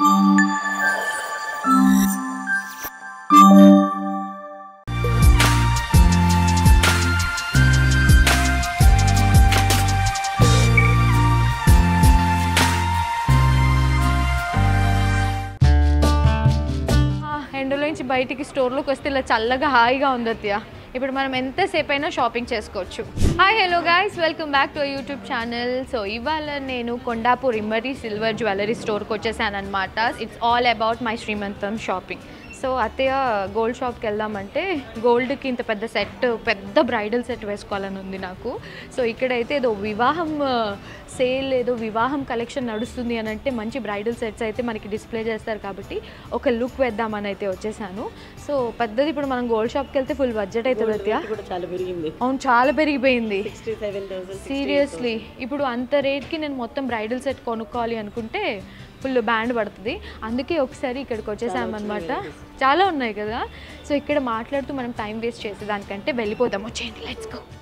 ఆ, ఎండలో నుంచి బయటికి స్టోర్లోకి వస్తే ఇలా చల్లగా హాయిగా ఉంది అత్తయ్య ఇప్పుడు మనం ఎంతసేపు అయినా షాపింగ్ చేసుకోవచ్చు hi hello guys welcome back to YouTube channel so ఇవాళ నేను కొండాపూర్ ఇమ్మరి సిల్వర్ జ్యువెలరీ స్టోర్కి వచ్చేసాను అనమాట it's all about my Srimantham shopping so అత్తయ్య గోల్డ్ షాప్కి వెళ్దామంటే గోల్డ్కి ఇంత పెద్ద సెట్ పెద్ద బ్రైడల్ సెట్ వేసుకోవాలని ఉంది నాకు సో ఇక్కడైతే ఏదో వివాహం సేల్ ఏదో వివాహం కలెక్షన్ నడుస్తుంది అని అంటే మంచి బ్రైడల్ సెట్స్ అయితే మనకి డిస్ప్లే చేస్తారు కాబట్టి ఒక లుక్ వేద్దామని అయితే వచ్చేసాను సో పెద్దది ఇప్పుడు మనం గోల్డ్ షాప్కి వెళ్తే ఫుల్ బడ్జెట్ అవుతుంది అత్తయ్య కూడా చాలా పెరిగింది అవును చాలా పెరిగిపోయింది సిక్స్టీ సెవెన్ థౌసండ్ సీరియస్లీ ఇప్పుడు అంత రేట్కి నేను మొత్తం బ్రైడల్ సెట్ కొనుక్కోవాలి అనుకుంటే ఫుల్ బ్యాండ్ పడుతుంది అందుకే ఒకసారి ఇక్కడికి వచ్చేసామన్నమాట చాలా ఉన్నాయి కదా సో ఇక్కడ మాట్లాడుతూ మనం టైం వేస్ట్ చేసేదానికంటే వెళ్ళిపోదాం వచ్చేయండి లెట్స్ గో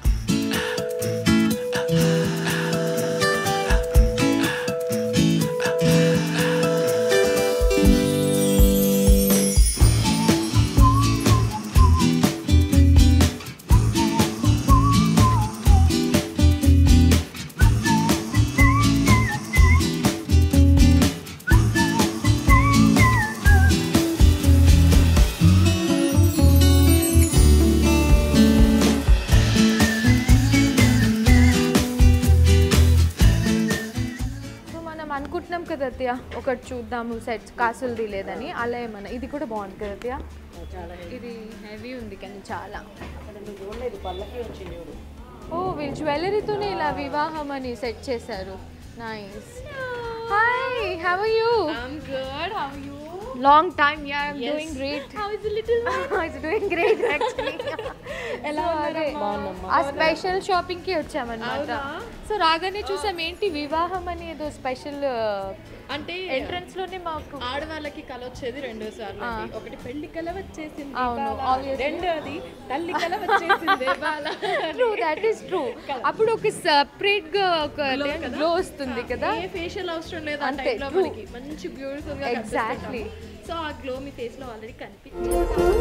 సో మనం అనుకుంటున్నాం కదా అత్తయ్య ఒకటి చూద్దాము సెట్స్ కాసులది లేదని అలా ఏమన్నా ఇది కూడా బాగుంది కదా అత్తయ్య చాలా ఇది హెవీ ఉంది కానీ చాలా అక్కడ నువ్వు చూడలేదు పళ్ళకి వచ్చింది చూడు ఓ వీళ్ళు జ్యువెలరీతోనే ఇలా వివాహం అని సెట్ చేశారు nice hi how are you I'm good. How are you? Long time yeah I am doing great How is the little one? It's doing great actually ఎలా ఆ స్పెషల్ షాపింగ్ కి వచ్చామన్నమాట సో రాగానే చూసాం ఏంటి వివాహం అని ఏదో స్పెషల్ అంటే ఎంట్రన్స్ లోనే మాకు ఆడవాళ్ళకి కళ వచ్చేది రెండో సార్లు అండి. ఒకటి పెళ్లి కళ వచ్చేసింది అవును, బాల. obviously. రెండోది తల్లి కళ వచ్చేసింది Bala. True that is true అప్పుడు ఒక సెపరేట్ గా ఒక గ్లో వస్తుంది కదా ఏ ఫేషియల్ అవసరం లేదు ఆ అంతే, టైప్ లో true. మనకి మంచి బ్యూటిఫుల్ గా Exactly. సో ఆ గ్లో మీ ఫేస్ లో ఆల్రెడీ కనిపించింది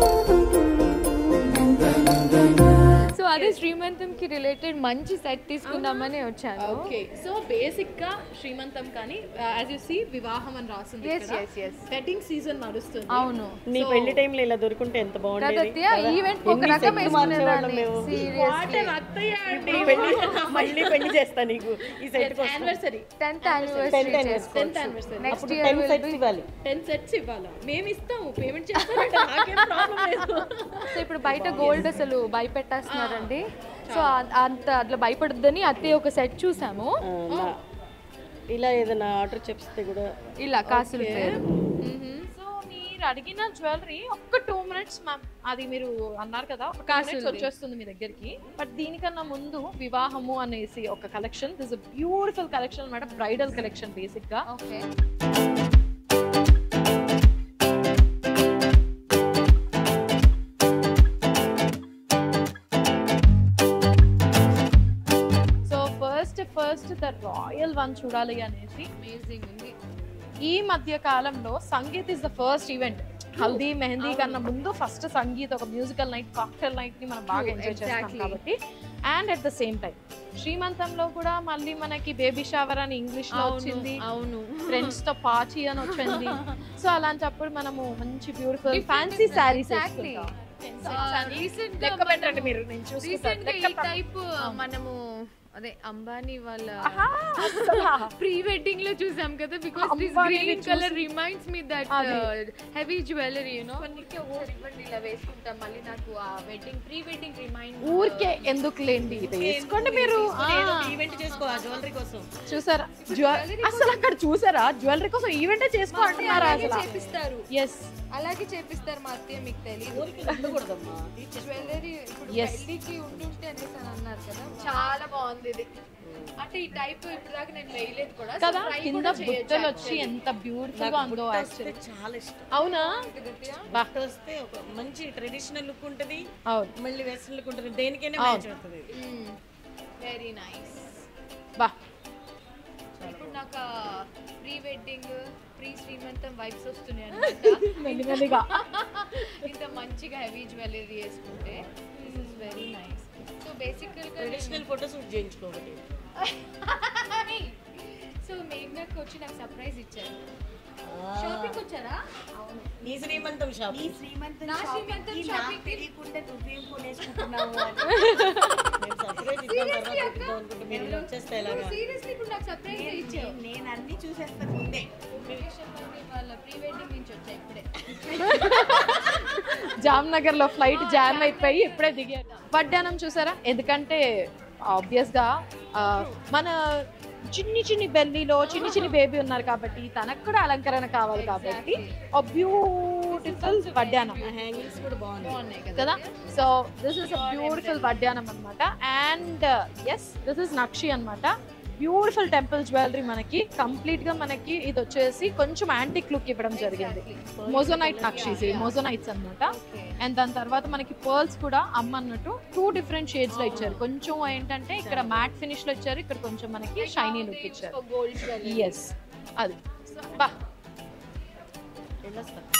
సో అదే శ్రీమంతం కి రిలేటెడ్ మంచి సెట్ తీసుకుందామని వచ్చాను ఓకే సో బేసిక్ గా శ్రీమంతం కానీ యాజ్ యు సీ వివాహం అని రాసింది Yes, yes, yes. Wedding season నడుస్తుంది అవును నీ పెళ్లి టైంలో ఇలా దొరుకుంటే ఎంత బాగుండేది కదత్య ఈవెంట్ ఒక ఎన్ని రకం సెట్లు వేసుకునేదాన్ని మార్చేవాళ్ళం మేము. సీరియస్లీ అత్తయ్య అండి నీ పెళ్లి మళ్ళీ పెళ్లి చేస్తా నీకు ఈ సెట్ కోసం anniversary tenth anniversary Tenth tenth చేసుకోవచ్చు యానివర్సరీ నెక్స్ట్ అప్పుడు ఇయర్ టెన్ సెట్స్ ఇవ్వాలి టెన్ సెట్స్ ఇవ్వాలా మేము ఇస్తాము పేమెంట్ చేస్తామంటే నాకేం ప్రాబ్లం లేదు సో ఇప్పుడు బయట గోల్డ్ అసలు భయపెట్టేస్తున్నారండి సో అ- అంత అట్లా భయపడద్దని అత్తయ్య ఒక సెట్ చూసాము ఆ, నా- ఇలా ఏదైనా ఆర్డర్ చెప్తే కూడా ఇలా కాసులు పేరు సో మీరు అడిగిన జ్యువెలరీ ఒక్క టూ మినిట్స్ మ్యామ్ అది మీరు అన్నారు కదా ఒక కాసులది. మినిట్స్ వచ్చేస్తుంది మీ దగ్గరికి బట్ దీనికన్నా ముందు వివాహము అనేసి ఒక కలెక్షన్ దిస్ బ్యూటిఫుల్ కలెక్షన్ అన్నమాట బ్రైడల్ కలెక్షన్ బేసిక్ గా okay so first first the royal one చూడాలి అనేసి అమేజింగ్ ఉంది ఈ మధ్య కాలంలో Sangeet is the first event Haldi Mehendi కన్నా ముందు ఫస్ట్ సంగీత్ ఒక మ్యూజికల్ నైట్ కాక్టైల్ నైట్ ని మనం బాగా True, ఎంజాయ్ చేస్తాం exactly. కాబట్టి and at the same time శ్రీమంతంలో కూడా మళ్ళీ మనకి బేబీ షవర్ అని ఇంగ్లీష్ లో వచ్చింది అవును ఫ్రెండ్స్ తో పాచి అని వచ్చింది సో అలాంటప్పుడు మనము మంచి beautiful fancy saris Exactly. Recent లెక్క పెట్టండి మీరు నేను చూసుకుంటాను. రీసెంట్ గా ఈ లెక్క టైప్ మనము అదే అంబానీ వాళ్ళ ప్రీ వెడ్డింగ్ లో చూసాం కదా బికాస్ దిస్ అంబానీని green colour reminds me that అదే. హెవీ జ్యువెలరీ యూనో ఇవ్వండి ఇలా వేసుకుంటాం మళ్ళీ నాకు ఆ వెడ్డింగ్ ప్రీ వెడ్డింగ్ రిమైండ్ ఊరికే ఎందుకు లేండి ఇది వేసుకోండి మీరు ఆ. ఈవెంట్ చేసుకో ఆ జ్యువెలరీ కోసం చూసారా జ్యువెలరీ అసలు అక్కడ చూసారా జ్యువెలరీ కోసం ఈవెంటే చేసుకో అంటున్నారా అలాగే అసలు చేపిస్తారు ఎస్ అలాగే చేపిస్తారు మా అత్తయ్య మీకు తెలియదు ఉండకూడదమ్మా జ్యువెలరీ ఇప్పుడు Yes. పెళ్లికి ఉంటుంటే అనేసి అని అన్నారు కదా చాలా బాగుంది ఇది అంటే ఈ టైప్ ఇప్పుడు దాకా నేను వేయలేదు కూడా So కదా try కింద కూడా చేయొచ్చు బుట్టలు వచ్చి ఎంత బ్యూటిఫుల్ గా ఉందో యాక్చువల్లీ చాలా ఇష్టం అవునా actually. బట్ట వస్తే ఒక మంచి ట్రెడిషనల్ లుక్ ఉంటది అవును మళ్ళీ వెస్ట్రన్ లుక్ ఉంటది దేనికైనా అవును. మ్యాచ్ అవుతుంది వెరీ నైస్ బా ఇప్పుడు నాకు pre wedding pre Srimantham vibes వస్తున్నాయి అన్నమాట మెల్లిమెల్లిగా ఇంత మంచిగా హెవీ జ్యువెలరీ వేసుకుంటే this is very nice so బేసికల్గా ట్రెడిషనల్ ఫోటో షూట్ చేయించుకోవాలి సో మేఘ్నాకి వచ్చి నాకు సర్ప్రైజ్ ఇచ్చారు షాపింగ్ వచ్చారా నీ శ్రీమంతం షాప్ నీ శ్రీమంతం నా షాపింగ్ శ్రీమంతం కి షాపింగ్ నాకు కి- తెలియకుండా నువ్వేం కొనేసుకుంటున్నావు అని నేను సర్ప్రైజ్ ఇద్దాం తర్వాత Seriously, ఇద్దాం అనుకుంటే మీరు ఇలా వచ్చేస్తే ఎలాగా సీరియస్లీ ఇప్పుడు నాకు సర్ప్రైజ్ నేను- ఇచ్చావు నేను- నేను అన్ని చూసేస్తాను ముందే వాళ్ళ ప్రీ వెడ్డింగ్ నుంచి వచ్చా ఇప్పుడే జామ్నగర్ లో ఫ్లైట్ జామ్ అయిపోయి ఇప్పుడే దిగారు వడ్డానం చూసారా ఎందుకంటే ఆబ్వియస్ గా ఆ, మన చిన్ని చిన్ని బెల్లీలో చిన్ని చిన్ని బేబీ ఉన్నారు కాబట్టి తనకు కూడా అలంకరణ కావాలి కాబట్టి బ్యూటిఫుల్ వడ్డానం హ్యాంగింగ్స్ కూడా బాగున్నాయి బాగున్నాయి కదా కదా సో దిస్ ఇస్ బ్యూటిఫుల్ వడ్డానం అనమాట అండ్ ఎస్ దిస్ ఇస్ నక్షి అన్నమాట బ్యూటిఫుల్ టెంపుల్ జ్యువెలరీ మనకి కంప్లీట్ గా మనకి ఇది వచ్చేసి కొంచెం యాంటిక్ లుక్ ఇవ్వడం జరిగింది మోజోనైట్ నక్షీస్ మోజోనైట్స్ అన్నమాట అండ్ దాని తర్వాత మనకి పర్ల్స్ కూడా అమ్మ అన్నట్టు టూ డిఫరెంట్ షేడ్స్ లో ఇచ్చారు కొంచెం ఏంటంటే ఇక్కడ మ్యాట్ ఫినిష్ లో ఇచ్చారు ఇక్కడ కొంచెం మనకి షైనీ లుక్ ఇచ్చారు గోల్డ్ జ్యువెలరీ ఎస్ అది బా వెళ్ళొస్తా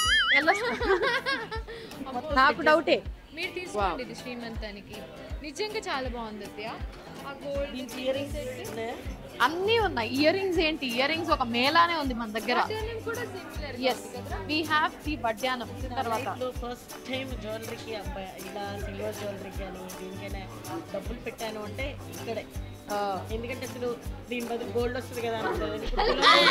నాకు డౌటే మీరు తీసుకోండి ఇది శ్రీమంతానికి నిజంగా చాలా బాగుంది అత్తయ్య ఆ గోల్డ్ దీనికి ఇయర్ రింగ్స్ ఉన్నాయా అన్నీ ఉన్నాయి ఇయర్ రింగ్స్ ఏంటి ఇయర్ రింగ్స్ ఒక మేలానే ఉంది మన దగ్గర కూడా similar yes we have the వడ్డానం తర్వాత లైఫ్లో ఫస్ట్ టైం జ్యువెలరీకి అబ్బాయి ఇలా సిల్వర్ జ్యువెలరీకి అని దీనికైనా డబ్బులు పెట్టాను అంటే ఇక్కడే ఆ, ఎందుకంటే అసలు దీని బదులు గోల్డ్ వస్తుంది కదా అనుకుంటాను. ఇప్పుడు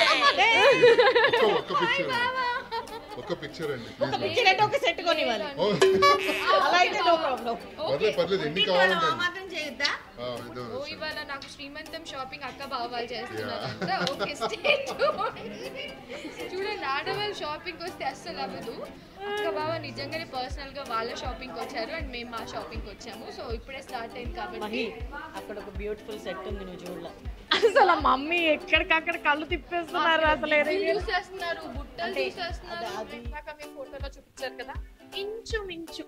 ఒక్క పిక్చర్ ఒక్క పిక్చర్ అండి ఒక ప్లీజ్ పిక్చర్ అంటే ఒక సెట్ కొనివ్వాలి అలా అయితే నో ప్రాబ్లం పర్లేదు పర్లేదు ఎన్ని కావాలంటే మాత్రం చేయొద్దా ఆ, ఇదో ఓ ఇవాళ నాకు శ్రీమంతం షాపింగ్ అక్క బావ వాళ్ళు చేస్తున్నారంట ఓకే స్టే చూడండి ఆడవాళ్ళు షాపింగ్ వస్తే అస్సలు అవ్వదు అక్క బావ నిజంగానే పర్సనల్ గా వాళ్ళ షాపింగ్ వచ్చారు అండ్ మేము మా షాపింగ్ వచ్చాము సో ఇప్పుడే స్టార్ట్ అయింది కాబట్టి మహి అక్కడ ఒక బ్యూటిఫుల్ సెట్ ఉంది నువ్వు చూడలే అసలు ఆ మమ్మీ ఎక్కడికక్కడ కళ్ళు తిప్పేస్తున్నారు అసలు బుట్టలు చూసేస్తున్నారు బుట్టలు చూసేస్తున్నారు ఇందాక మీ ఫోటోలో చూపించారు కదా ఇంచు మించు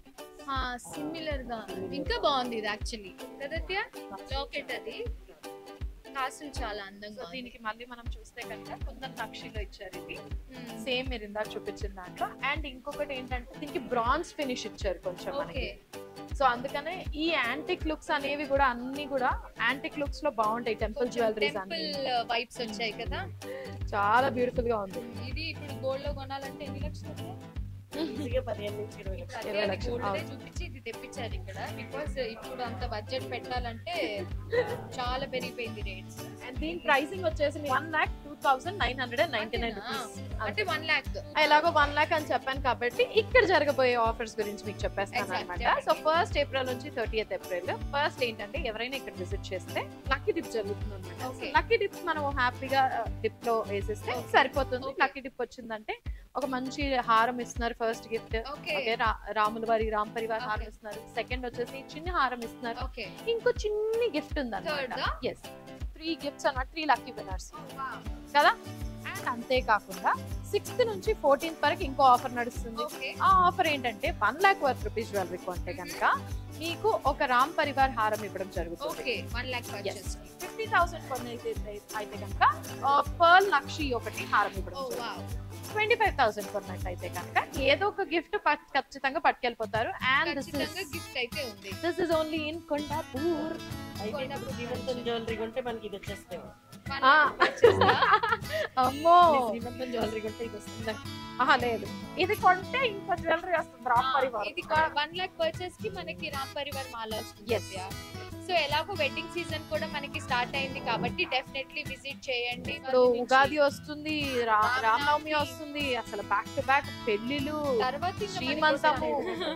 సిమిలర్ గా ఇంకా బాగుంది ఇది యాక్చువల్లీ కదత్య లాకెట్ అది కాసులు చాలా అందంగా ఉంది. దీనికి మళ్ళీ మనం చూస్తే కనుక కొందరు నక్షిలో ఇచ్చారు ఇది Hmm. సేమ్ మీరు ఇందాక చూపించిన దాంట్లో అండ్ ఇంకొకటి ఏంటంటే దీనికి బ్రాన్స్ ఫినిష్ ఇచ్చారు కొంచెం ఓకే మనకి సో అందుకనే ఈ యాంటిక్ లుక్స్ అనేవి కూడా అన్ని కూడా యాంటిక్ లుక్స్ లో బాగుంటాయి టెంపుల్ జ్యువెలరీస్ టెంపుల్ అన్ని వైబ్స్ వచ్చాయి కదా చాలా బ్యూటిఫుల్ గా ఉంది ఇది ఇప్పుడు గోల్డ్ లో కొనాలంటే ఎన్ని లక్షలు అవుతాయి? ఈజీగా పదిహేను నుంచి ఇరవై లక్షలు అదే ఇరవై అది లక్షలు, gold నే అవును. చూపించి ఇది తెప్పించారు ఇక్కడ బికాస్ ఇప్పుడు అంత బడ్జెట్ పెట్టాలంటే చాలా పెరిగిపోయింది రేట్స్ అండ్ దీని ప్రైసింగ్ వచ్చేసి one lakh two thousand nine hundred and ninety nine rupees అంటే వన్ లాక్ ఎలాగో వన్ లాక్ అని చెప్పాను కాబట్టి ఇక్కడ జరగబోయే ఆఫర్స్ గురించి మీకు చెప్పేస్తాను Exact, అనమాట చెప్పండి. సో ఫస్ట్ ఏప్రిల్ నుంచి థర్టీఎత్ ఏప్రిల్ ఫస్ట్ ఏంటంటే ఎవరైనా ఇక్కడ విజిట్ చేస్తే లక్కీ డిప్ జరుగుతుంది అనమాట Okay. లక్కీ డిప్ మనం హ్యాపీగా డిప్ లో వేసేస్తే Okay. సరిపోతుంది Okay. లక్కీ డిప్ వచ్చిందంటే ఒక మంచి హారం ఇస్తున్నారు ఫస్ట్ గిఫ్ట్ ఓకే ఓకే రాముల వారి రామ్ పరివార్ హారం Okay. ఇస్తున్నారు సెకండ్ వచ్చేసి చిన్న హారం ఇస్తున్నారు ఓకే ఇంకో చిన్ని గిఫ్ట్ ఉంది Third అనమాట దా? ఎస్ త్రీ గిఫ్ట్స్ అన్నమాట త్రీ లక్కీ విన్నర్స్ కదా అండ్ అంతేకాకుండా సిక్స్త్ నుంచి ఫోర్టీన్త్ వరకు ఇంకో ఆఫర్ నడుస్తుంది ఓకే ఆ ఆఫర్ ఏంటంటే one lakh worth rupees jewellery కొంటే కనుక మీకు ఒక రామ్ పరివార్ హారం ఇవ్వడం జరుగుతుంది okay one lakh purchase fifty thousand కొన్ని అయితే కనుక పర్ల్ లక్షి ఒకటి హారం ఇవ్వడం ఓ వావ్ ట్వంటీ ఫైవ్ థౌసండ్ కొన్నట్టయితే కనుక ఏదో ఒక గిఫ్ట్ ఖచ్చితంగా పట్టుకెళ్ళిపోతారు అండ్ దిస్ ఖచ్చితంగా గిఫ్ట్ అయితే ఉంది this is only in Kondapur అయితే ఇప్పుడు శ్రీమంతం జ్యువెలరీ కొంటే మనకి ఇది వచ్చేస్తాయి One ఆ. lakh purchase దా? అమ్మో శ్రీమంతం జ్యువెలరీ కొంటే ఇది వస్తుంది ఆహా లేదు ఇది కొంటే ఇంకో జ్యువెలరీ వస్తుంది రామ్ పరివార్ ఇది వన్ లాక్ పర్చేస్ కి మనకి రామ్ పరివార్ మాల వస్తుంది Yes. సో ఎలాగో వెడ్డింగ్ సీజన్ కూడా మనకి స్టార్ట్ అయింది కాబట్టి డెఫినెట్లీ విజిట్ చేయండి ఇప్పుడు ఉగాది వస్తుంది రా- రామనవమి వస్తుంది అసలు బ్యాక్ టు బ్యాక్ పెళ్లిలు తర్వాత శ్రీమంతము.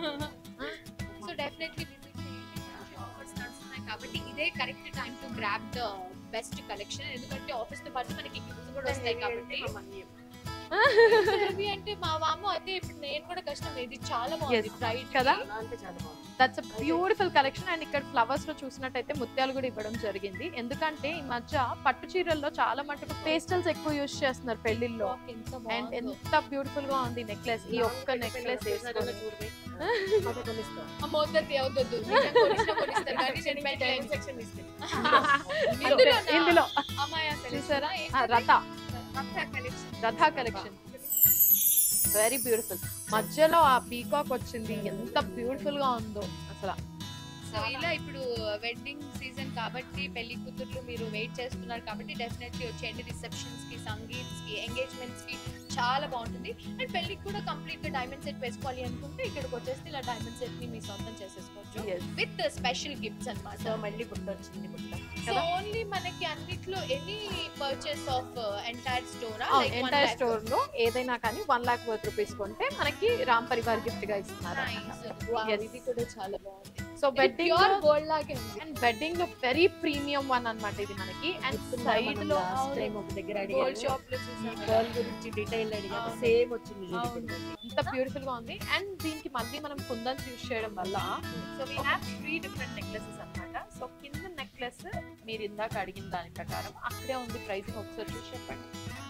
సో డెఫినెట్లీ విజిట్ చేయండి మంచి ఆఫర్స్ నడుస్తున్నాయి కాబట్టి ఇదే correct time to grab the best collection ఎందుకంటే ఆఫీస్ తో పాటు మనకి గిఫ్ట్స్ కూడా వస్తాయి కాబట్టి ఇవి అంటే మా వాము అయితే ఇప్పుడు నేను కూడా కష్టం ఇది చాలా బాగుంది Yes. బ్రైట్ కదా అలా అంటే చాలా బాగుంది దట్స్ బ్యూటిఫుల్ కలెక్షన్ అండ్ ఇక్కడ ఫ్లవర్స్ లో చూసినట్టయితే ముత్యాలు కూడా ఇవ్వడం జరిగింది ఎందుకంటే ఈ మధ్య పట్టు చీరల్లో చాలా మటుకు పేస్టల్స్ ఎక్కువ యూజ్ చేస్తున్నారు పెళ్లిల్లో ఎంత అండ్ బాగుందో. ఎంత బ్యూటిఫుల్ గా ఉంది నెక్లెస్ ఈ ఒక్క నెక్లెస్ వేసుకొని అమ్మ వద్దొద్దు, వద్దొద్దు. నిజంగా కొనిస్తే కొనిస్తారు కానీ నేను పెట్టలేను. ఇందులోనా? ఇందులో అమ్మాయి అసలు చూసారా ఏంటది? ఆ, రథ రథ కలెక్షన్ వెరీ బ్యూటిఫుల్ మధ్యలో ఆ పీకాక్ వచ్చింది ఎంత బ్యూటిఫుల్ గా ఉందో అసలు సో ఇలా ఇప్పుడు వెడ్డింగ్ సీజన్ కాబట్టి పెళ్లి కూతుర్లు మీరు వెయిట్ చేస్తున్నారు కాబట్టి డెఫినెట్లీ వచ్చేయండి రిసెప్షన్స్ కి సంగీత్స్ కి ఎంగేజ్మెంట్స్ కి చాలా బాగుంటుంది అండ్ పెళ్లికి కూడా కంప్లీట్ గా డైమండ్ సెట్ వేసుకోవాలి అనుకుంటే ఇక్కడికి వచ్చేస్తే ఇలా డైమండ్ సెట్ ని మీ సొంతం చేసేసుకోవచ్చు Yes. విత్ స్పెషల్ గిఫ్ట్స్ అన్నమాట సో మళ్ళీ బుట్ట వచ్చింది బుట్ట సో ఓన్లీ మనకి అన్నిట్లో any purchase of entire store entire store లో ఏదైనా కానీ వన్ లాక్ వర్త్ రూపీస్ కొంటే మనకి రామ్ పరివార్ గిఫ్ట్ గా ఇస్తున్నారు Yes. ఇది కూడా చాలా బాగుంది సో వెడ్డింగ్ ప్యూర్ గోల్డ్ లాగే ఉంది అండ్ వెడ్డింగ్ లో వెరీ ప్రీమియం వన్ అన్నమాట ఇది మనకి అండ్ సైడ్ లో టైం ఒక దగ్గర గోల్డ్ అడిగాను షాప్ లో చూసాను గర్ల్ గురించి డీటెయిల్ అడిగాను అవును. సేమ్ వచ్చింది అవును. చూడండి. ఇంత బ్యూటిఫుల్ గా ఉంది అండ్ దీనికి మళ్ళీ మనం కుందన్స్ యూస్ చేయడం వల్ల so we have three different necklaces అన్నమాట సో కింద నెక్లెస్ మీరు ఇందాక అడిగిన దాని ప్రకారం అక్కడే ఉంది ప్రైసింగ్ ఒకసారి చూసి చెప్పండి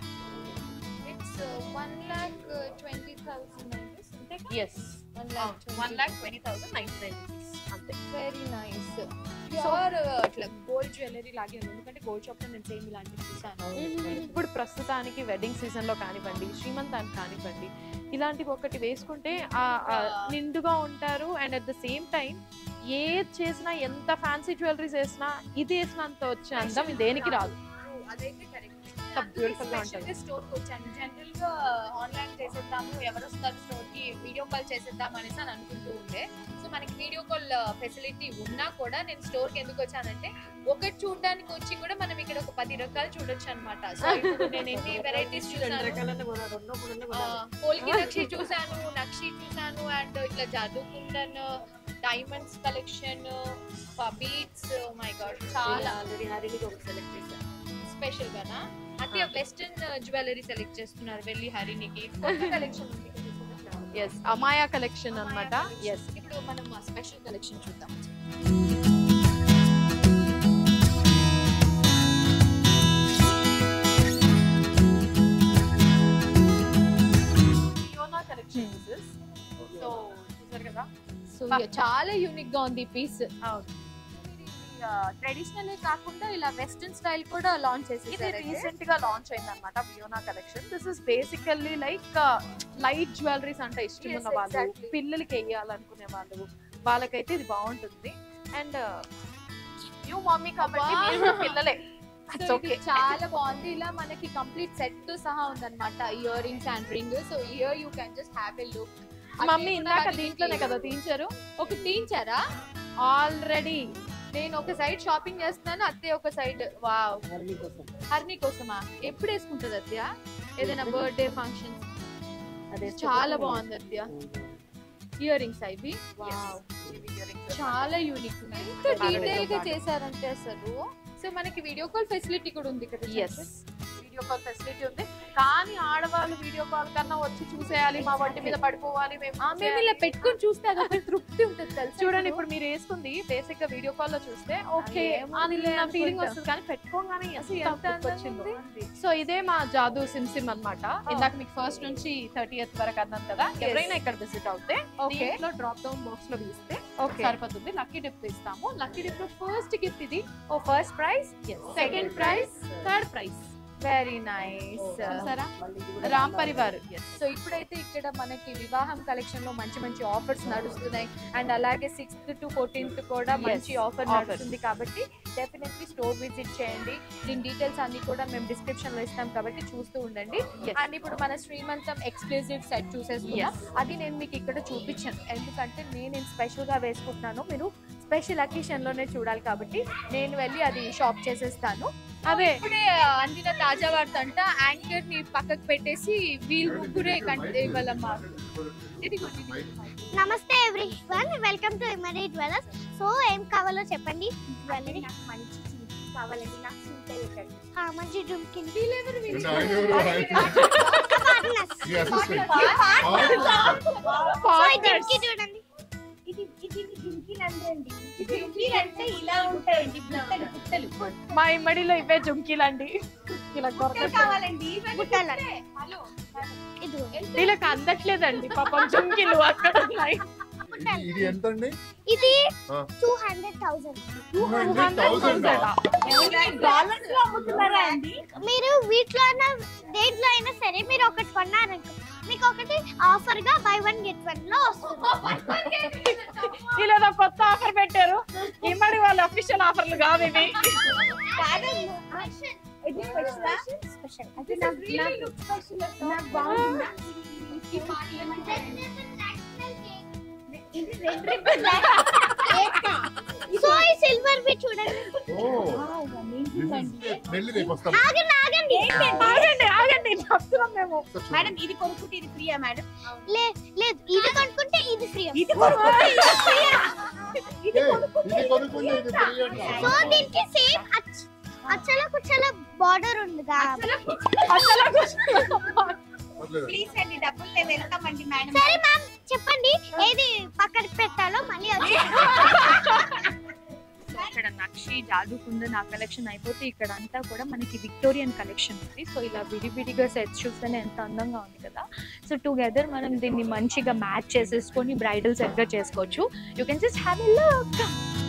it's one lakh twenty thousand అంతే yes one lakh one lakh twenty thousand ninety nine rupees అంతే వెరీ నైస్ ప్యూర్ అట్లా గోల్డ్ జ్యువెలరీ లాగే ఉంది ఎందుకంటే గోల్డ్ షాప్ లో నేను సేమ్ ఇలాంటివి చూసాను ఇప్పుడు ప్రస్తుతానికి వెడ్డింగ్ సీజన్ లో కానివ్వండి శ్రీమంతానికి కానివ్వండి ఇలాంటివి ఒకటి వేసుకుంటే ఆ ఆ నిండుగా ఉంటారు and at the same time ఏది చేసినా ఎంత ఫ్యాన్సీ జ్యువెలరీస్ వేసినా ఇది వేసినంత వచ్చే అందం దేనికి రాదు అదైతే కరెక్ట్ ఎంత బ్యూటిఫుల్ గా ఉంటుంది స్టోర్ కి వచ్చాను జనరల్ గా ఆన్లైన్ చేసేద్దాము ఎవరు వస్తారు స్టోర్ కి వీడియో కాల్ చేసేద్దాం అనేసి అని అనుకుంటూ ఉండే సో మనకి వీడియో కాల్ ఫెసిలిటీ ఉన్నా కూడా నేను స్టోర్ కి ఎందుకు వచ్చానంటే ఒకటి చూడడానికి వచ్చి కూడా మనం ఇక్కడ ఒక పది రకాలు చూడొచ్చు అనమాట సో ఇప్పుడు నేను ఎన్ని వెరైటీస్ రెండు చూసాను రకాలన్నా కొనాలి, రెండో మూడో కొనాలి. పోల్కి నక్షి చూసాను నక్షి చూసాను అండ్ ఇట్లా జాదుకుండన్ diamonds collection beats my God నేను చాలా ఆల్రెడీ హరిణికి ఒక సెలెక్ట్ చేశాను స్పెషల్ గానా అంటే వెస్టర్న్ జ్యువెలరీ సెలెక్ట్ చేస్తున్నారు వెళ్ళి హరినికి కలెక్షన్ ఉంది ఇక్కడ చూపిస్తాను. ఎస్ అమాయా కలెక్షన్ అన్నమాట Amaya ఎస్ collection. ఇప్పుడు మనం స్పెషల్ కలెక్షన్ చూద్దాం ఫియోనా కలెక్షన్ సో చూసారు కదా సో చాలా యూనిక్ గా ఉంది పీస్ అవును ట్రెడిషనల్ కాకుండా ఇలా వెస్టర్న్ స్టైల్ కూడా లాంచ్ ఇది చేసేసారు రీసెంట్ గా లాంచ్ అయింది అనమాట Fiona collection this is basically like light jewelleries అంటే ఇష్టం Yes, ఉన్న వాళ్ళు exactly. పిల్లలకి వేయాలనుకునే వాళ్ళు వాళ్ళకైతే ఇది బాగుంటుంది అండ్ న్యూ మమ్మీ కాబట్టి Wow. మీరు కూడా పిల్లలే సో It's ఇది okay. చాలా బాగుంది ఇలా మనకి కంప్లీట్ సెట్ తో సహా ఉందన్నమాట ear rings and ring so ear you can just have a look mummy ఇందాక దీంట్లోనే కదా తీయించారు ఒక తీయించారా ఆల్రెడీ నేను ఒక సైడ్ షాపింగ్ చేస్తున్నాను అత్తయ్య ఒక సైడ్ వావ్ హరిణి కోసం హర్ని కోసమా ఎప్పుడు వేసుకుంటది అత్తయ్య ఏదైనా బర్త్డే ఫంక్షన్ అదే చాలా బాగుంది అత్తయ్య ఇయర్ రింగ్స్ అవి వావ్ చాలా యూనిక్ ఎంత డీటెయిల్ గా చేశారంటే అసలు సో మనకి వీడియో కాల్ ఫెసిలిటీ కూడా ఉంది కదా ఎస్ వీడియో కాల్ ఫెసిలిటీ ఉంది కానీ ఆడవాళ్ళు వీడియో కాల్ కన్నా వచ్చి చూసేయాలి మా వంటి మీద పడిపోవాలి మేము ఆ, మేము ఇలా పెట్టుకొని చూస్తే అదొక తృప్తి ఉంటుంది తెలుసా చూడండి ఇప్పుడు మీరు వేసుకుంది బేసిక్ గా వీడియో కాల్ లో చూస్తే ఓకే ఏముందిలే అన్న ఫీలింగ్ అనుకుంటా. వస్తుంది కానీ పెట్టుకోగానే అసలు ఎంత ఎంత అందంగా వచ్చిందో ఉంది. సో ఇదే మా జాదు సిమ్ సిమ్ అన్నమాట ఇందాక మీకు ఫస్ట్ నుంచి థర్టీ వరకు అన్నాను కదా ఎవరైనా ఇక్కడ విజిట్ అవుతే ఓకే దీంట్లో డ్రాప్ డౌన్ బాక్స్ లో తీస్తే ఓకే సరిపోతుంది లక్కీ డిప్ ఇస్తాము లక్కీ డిప్ లో ఫస్ట్ గిఫ్ట్ ఇది ఓ first prize second prize third prize very nice చూసారా మళ్ళీ ఇది కూడా రామ్ చాలా పరివార్ సో ఇప్పుడైతే ఇక్కడ మనకి వివాహం కలెక్షన్ లో మంచి మంచి ఆఫర్స్ నడుస్తున్నాయి అండ్ అలాగే సిక్స్త్ టు ఫోర్టీన్త్ కూడా మంచి ఆఫర్ Offer. నడుస్తుంది కాబట్టి డెఫినెట్లీ స్టోర్ విజిట్ చేయండి దీని డీటెయిల్స్ అన్ని కూడా మేము డిస్క్రిప్షన్ లో ఇస్తాం కాబట్టి చూస్తూ ఉండండి Yes. అండ్ ఇప్పుడు మన శ్రీమంతం ఎక్స్క్లూజివ్ సెట్ చూసేసుకున్నాం అది నేను మీకు ఇక్కడ చూపించాను ఎందుకంటే నేను స్పెషల్ గా వేసుకుంటున్నాను మీరు స్పెషల్ అకేషన్ లోనే చూడాలి కాబట్టి నేను వెళ్ళి అది షాప్ చేసేస్తాను అదే ఇప్పుడే అందిన తాజా వార్త అంట యాంకర్ ని పక్కకు పెట్టేసి వీళ్ళు ముగ్గురే కంటే ఇవ్వాలమ్మా ఇదిగోండి ఇది. నమస్తే ఎవ్రీవన్ వెల్కమ్ టు ఎమరీ జ్యువెలర్స్ సో ఏం కావాలో చెప్పండి జ్యువెలరీ నాకు మంచి చింకి కావాలండి నాకు సూట్ అయ్యేటట్టు ఆ, మంచి డుమ్కి వీళ్ళెవరు వీళ్ళు? And ఆయన ఎవరు? ఆయన- ఈ assistant. సో ఈ డుమ్కి చూడండి ఇది ఇది జింకీలు అండి జింకీలు అంటే ఇలా ఉంటాయండి బుట్టలు బుట్టలు మా ఇమ్మడిలో ఇవే జుమ్కీలండి ఇలా బుట్టలు కొరక కావాలండి ఇవన్నీ బుట్టలు బుట్టలే. హలో ఇది వీళ్ళకి అందట్లేదండి పాపం జుమ్కీలు అక్కడ ఉన్నాయి ఉంటాను ఇది ఎంత అండి ఇది ఆ. Two hundred thousand two hundred thousand dollars లో అమ్ముతున్నారా అండి మీరు వీటిలో అయినా దేంట్లో అయినా సరే మీరు ఒకటి కొన్నారనుకో మీకు ఒకటి ఆఫర్ గా బై వన్ గెట్ వన్ లో వస్తుంది ఇలా కొత్త ఆఫర్ పెట్టారు ఇమ్మడి వాళ్ళ అఫీషియల్ ఆఫర్లు కావు ఇవి ఇది స్పెషల్ స్పెషల్ అది నాకు నాకు నాకు బాగుందా ఇది రెడ్ రిబ్బన్ సో ఈ సిల్వర్ బి చూడండి ఓ వెళ్ళి రేపు వస్తాం ఆగండి ఆగండి ఆగండి ఆగండి చెప్తున్నాం మేము మేడం ఇది కొనుక్కుంటే ఇది ఫ్రీయా మేడం లే- లేదు ఇది కొనుక్కుంటే ఇది ఫ్రీ ఇది కొనుక్కుంటే ఇది ఫ్రీయా ఏ, ఇది కొనుక్కుంటే ఇది free అంట. సో దీనికి సేమ్ అచ్చల కుచ్చల బార్డర్ ఉందిగా అసలు పర్లేదు. ప్లీజ్ అండి డబ్బులు నేను వెళ్తామండి మేడం సరే మ్యామ్ చెప్పండి ఏది పక్కకి పెట్టాలో మళ్ళీ వచ్చి ఇక్కడ నక్షి జాదుకుంద నా కలెక్షన్ అయిపోతే ఇక్కడ అంతా కూడా మనకి విక్టోరియన్ కలెక్షన్ ఉంది సో ఇలా విడివిడిగా సెట్స్ చూస్తేనే ఎంత అందంగా ఉంది కదా సో టుగెదర్ మనం దీన్ని మంచిగా మ్యాచ్ చేసేసుకొని బ్రైడల్ సెట్ గా చేసుకోవచ్చు you can just have a look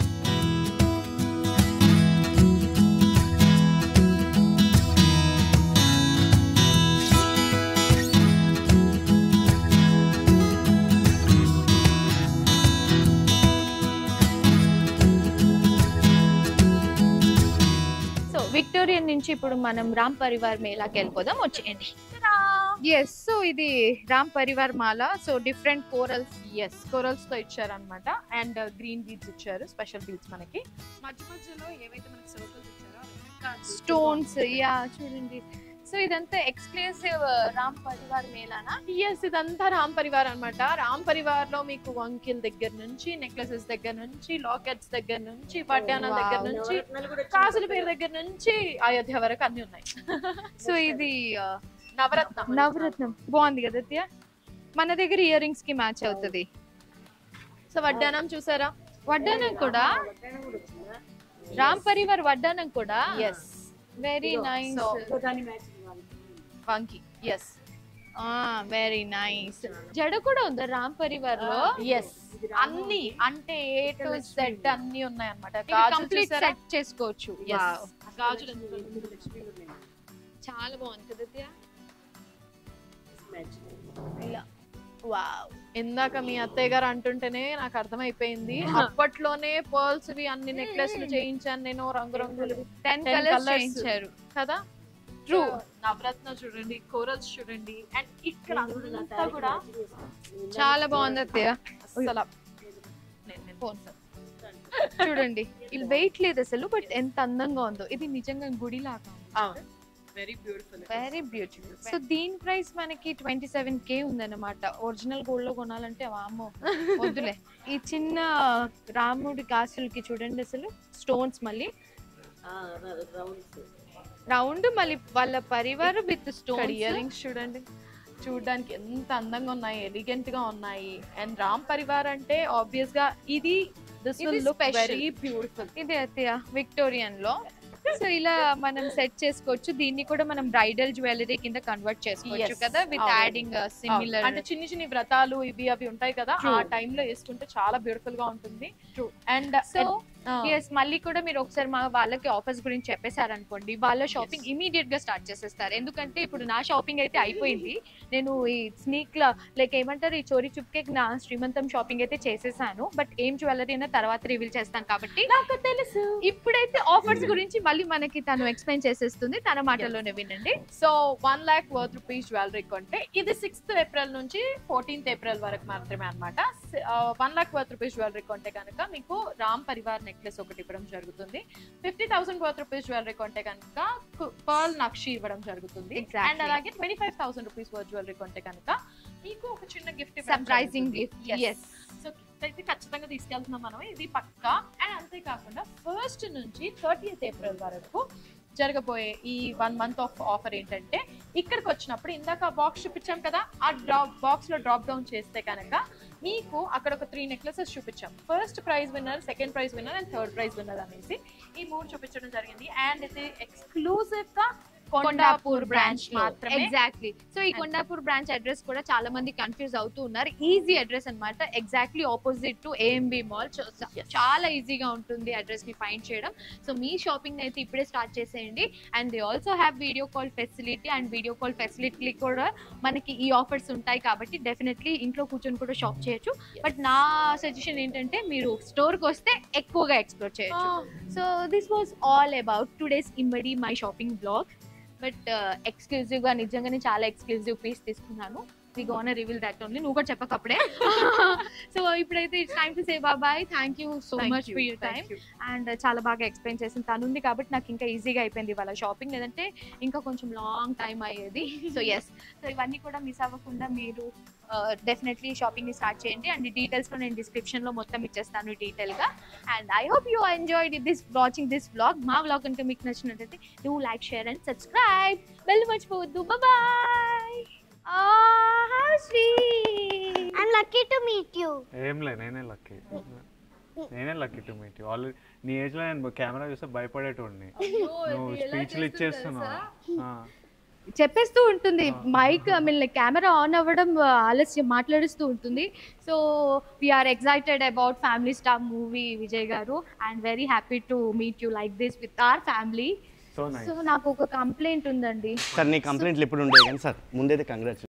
so Victorian నుంచి ఇప్పుడు మనం రామ్ పరివార్ మేళాకి వెళ్ళిపోదాం వచ్చేయండి ఎస్ సో ఇది రామ్ పరివార్ మాల so different corals yes corals తో ఇచ్చారన్నమాట అండ్ గ్రీన్ బీడ్స్ ఇచ్చారు స్పెషల్ బీడ్స్ మనకి మధ్య మధ్యలో ఏవైతే మనకి సర్కిల్స్ ఇచ్చారో అవి ఇంకా స్టోన్స్ యా చూడండి సో ఇదంతా ఎక్స్క్లూసివ్ రామ్ పరివార్ మేళానా ఎస్ ఇదంతా రామ్ పరివార్ అన్నమాట రామ్ పరివార్ లో మీకు వంకిల్ దగ్గర నుంచి నెక్లెసెస్ దగ్గర నుంచి లాకెట్స్ దగ్గర నుంచి పట్యానాల Wow. దగ్గర నుంచి నవరత్నాలు కూడా కాసుల పేరు దగ్గర నుంచి అయోధ్య వరకు అన్ని ఉన్నాయి సో ఇది ఆ, నవరత్నం నవరత్నం బాగుంది కదా అత్తయ్య? మన దగ్గర ఇయర్ రింగ్స్ కి మ్యాచ్ అవుతుంది సో వడ్డానం చూసారా వడ్డానం కూడా వడ్డానం కూడా వచ్చిందా? రామ్ పరివార్ వడ్డానం కూడా yes very nice So, so దాని మ్యాచింగ్ వంకి ఎస్ వెరీ నైస్ జడ కూడా ఉందా రామ్ పరివార్ లో ఎస్ అన్ని అంటే ఏ టు సెట్ అన్ని ఉన్నాయి అనమాట కంప్లీట్ సెట్ చేసుకోవచ్చు Wow. గాజులు లక్ష్మీ ఉన్నాయి చాలా బాగుంది కదా అత్తయ్య? మ్యాచింగ్ ఇలా వావ్ ఇందాక మీ అత్తయ్య గారు అంటుంటేనే నాకు అర్థమైపోయింది అప్పట్లోనే పర్ల్స్ అన్ని నెక్లెస్లు చేయించాను నేను రంగురంగులు టెన్ Ten కలర్స్ colours. చేయించారు కదా ట్రూ నవరత్న చూడండి కోరల్స్ చూడండి అండ్ ఇక్కడ అంతా కూడా చాలా బాగుంది అత్తయ్య అసలు నేను- నేను ఫోన్ చూడండి ఇది వెయిట్ లేదు అసలు బట్ ఎంత అందంగా ఉందో ఇది నిజంగా గుడి లాగా very beautiful very beautiful so దీని ప్రైస్ మనకి ట్వంటీ సెవెన్ కే ఉందన్నమాట ఒరిజినల్ గోల్డ్ లో కొనాలంటే వామ్మో వద్దులే ఈ చిన్న రాముడి కాసులకి చూడండి అసలు స్టోన్స్ మళ్ళీ రౌండ్స్ రౌండ్ మళ్ళీ వాళ్ళ పరివారం విత్ ఇక్కడ స్టోన్ ఇయర్ రింగ్స్ చూడండి చూడడానికి ఎంత అందంగా ఉన్నాయి ఎలిగెంట్ గా ఉన్నాయి అండ్ రామ్ పరివార్ అంటే ఆబ్వియస్ గా ఇది దిస్ ఇది will look special. Very beautiful ఇది అత్తయ్య విక్టోరియన్ లో సో ఇలా మనం సెట్ చేసుకోవచ్చు దీన్ని కూడా మనం బ్రైడల్ జ్యువెలరీ కింద కన్వర్ట్ చేసుకోవచ్చు Yes. కదా విత్ అవును. యాడింగ్ సిమిలర్ అంటే చిన్ని చిన్ని వ్రతాలు ఇవి అవి ఉంటాయి కదా ఆ True. time లో వేసుకుంటే చాలా బ్యూటిఫుల్ గా ఉంటుంది True. అండ్ సో ఎస్ మళ్ళీ కూడా మీరు ఒకసారి మా వాళ్ళకి ఆఫర్స్ గురించి చెప్పేశారనుకోండి వాళ్ళ షాపింగ్ ఇమీడియట్ గా స్టార్ట్ చేసేస్తారు ఎందుకంటే ఇప్పుడు నా షాపింగ్ అయితే అయిపోయింది నేను ఈ స్నీక్ లైక్ ఏమంటారు ఈ చోరీ చుప్కే నా శ్రీమంతం షాపింగ్ అయితే చేసేసాను బట్ ఏం జ్యువెలరీ అయినా తర్వాత రివీల్ చేస్తాను కాబట్టి నాకు తెలుసు ఇప్పుడైతే ఆఫర్స్ గురించి మళ్ళీ మనకి తను ఎక్స్ప్లెయిన్ చేసేస్తుంది తన మాటల్లోనే వినండి so one lakh worth rupees jewellery కొంటే ఇది సిక్స్త్ ఏప్రిల్ నుంచి ఫోర్టీన్త్ ఏప్రిల్ వరకు మాత్రమే అనమాట one lakh worth rupees jewellery కొంటే కనుక మీకు రామ్ పరివార్ నెక్లెస్ ఒకటి ఇవ్వడం జరుగుతుంది fifty thousand worth rupees jewellery కొంటే కనుక పర్ల్ నక్షి ఇవ్వడం జరుగుతుంది Exactly. అండ్ అలాగే twenty five thousand rupees worth jewellery కొంటే కనుక మీకు ఒక చిన్న gift surprising gift yes so gift అయితే ఖచ్చితంగా తీసుకెళ్తున్నాం మనం ఇది పక్కా అండ్ అంతేకాకుండా ఫస్ట్ నుంచి థర్టీఎత్ ఏప్రిల్ వరకు జరగబోయే ఈ వన్ మంత్ ఆఫ్ ఆఫర్ ఏంటంటే ఇక్కడికి వచ్చినప్పుడు ఇందాక బాక్స్ చూపించాం కదా ఆ డ్రాప్ బాక్స్ లో డ్రాప్ డౌన్ చేస్తే కనుక మీకు అక్కడ ఒక త్రీ నెక్లెసెస్ చూపించాం first prize winner second prize winner and third prize winner అనేసి ఈ మూడు చూపించడం జరిగింది అండ్ ఇది ఎక్స్క్లూజివ్ గా కొండాపూర్ బ్రాంచ్ మాత్రమే ఎగ్జాక్ట్లీ సో ఈ కొండాపూర్ బ్రాంచ్ అడ్రస్ కూడా చాలా మంది కన్ఫ్యూజ్ అవుతూ ఉన్నారు ఈజీ అడ్రస్ అన్నమాట exactly opposite to AMB mall చాలా ఈజీగా ఉంటుంది అడ్రస్ ని ఫైండ్ చేయడం సో మీ షాపింగ్ అయితే ఇప్పుడే స్టార్ట్ చేసేయండి and they also have video call facility and video call facility కూడా మనకి ఈ ఆఫర్స్ ఉంటాయి కాబట్టి డెఫినెట్లీ ఇంట్లో కూర్చొని కూడా షాప్ చేయొచ్చు బట్ నా సజెషన్ ఏంటంటే మీరు స్టోర్కి వస్తే ఎక్కువగా ఎక్స్ప్లోర్ చేయొచ్చు so this was all about today's Immadi my shopping blog but ఎక్స్క్లూజివ్గా నిజంగానే చాలా ఎక్స్క్లూజివ్ పీస్ తీసుకున్నాను we gone reveal that only నువ్వు కూడా చెప్పకప్పుడే సో ఇప్పుడైతే it's time to say bye thank you so much for your time and చాలా బాగా ఎక్స్ప్లెయిన్ చేసింది తను ఉంది కాబట్టి నాకు ఇంకా ఈజీగా అయిపోయింది ఇవాళ షాపింగ్ లేదంటే ఇంకా కొంచెం లాంగ్ టైం అయ్యేది సో ఎస్ సో ఇవన్నీ కూడా మిస్ అవ్వకుండా మీరు డెఫినెట్లీ షాపింగ్ని స్టార్ట్ చేయండి అండ్ డీటెయిల్స్లో నేను డిస్క్రిప్షన్లో మొత్తం ఇచ్చేస్తాను డీటెయిల్గా and I hope you enjoyed this watching this blog మా బ్లాగ్ కనుక మీకు నచ్చినట్టయితే do like share and subscribe bell మర్చిపోవద్దు bye Sri I'm lucky to meet you ఏంలే నేనే లక్కీ నేనే లక్కీ టు మీట్ ఆల్రెడీ నీ ఏజ్ లో నేను కెమెరా చూస్తే భయపడేటోడిని నువ్వు స్పీచ్లు ఇచ్చేస్తున్నావు ఆ. చెప్పేస్తూ ఉంటుంది mike I mean like camera on అవ్వడం ఆ, ఆలస్యం మాట్లాడిస్తూ ఉంటుంది so we're excited about family star movie Vijay garu and very happy to meet you like this with our family so nice so నాకు ఒక కంప్లైంట్ ఉందండి సార్ నీ కంప్లైంట్లు ఎప్పుడు ఉండేవి కానీ సార్ ముందైతే కంగ్రాచులేషన్